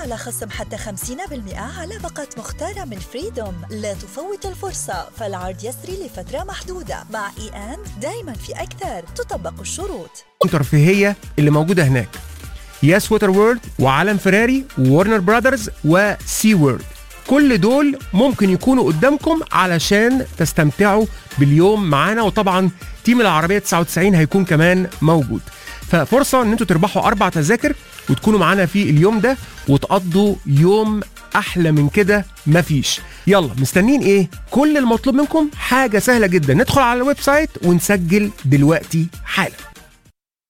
على خصم حتى 50% على باقة مختارة من فريدوم لا تفوت الفرصة فالعرض يسري لفترة محدودة مع اي ان دايما في أكثر تطبق الشروط الترفيهيه اللي موجوده هناك ياس ووتر وورلد وعالم فيراري وورنر براذرز وسي وورلد كل دول ممكن يكونوا قدامكم علشان تستمتعوا باليوم معانا وطبعا تيم العربيه 99 هيكون كمان موجود ففرصه ان انتوا تربحوا اربع تذاكر وتكونوا معانا في اليوم ده وتقضوا يوم احلى من كده مفيش يلا مستنيين ايه كل المطلوب منكم حاجه سهله جدا ندخل على الويب سايت ونسجل دلوقتي حالا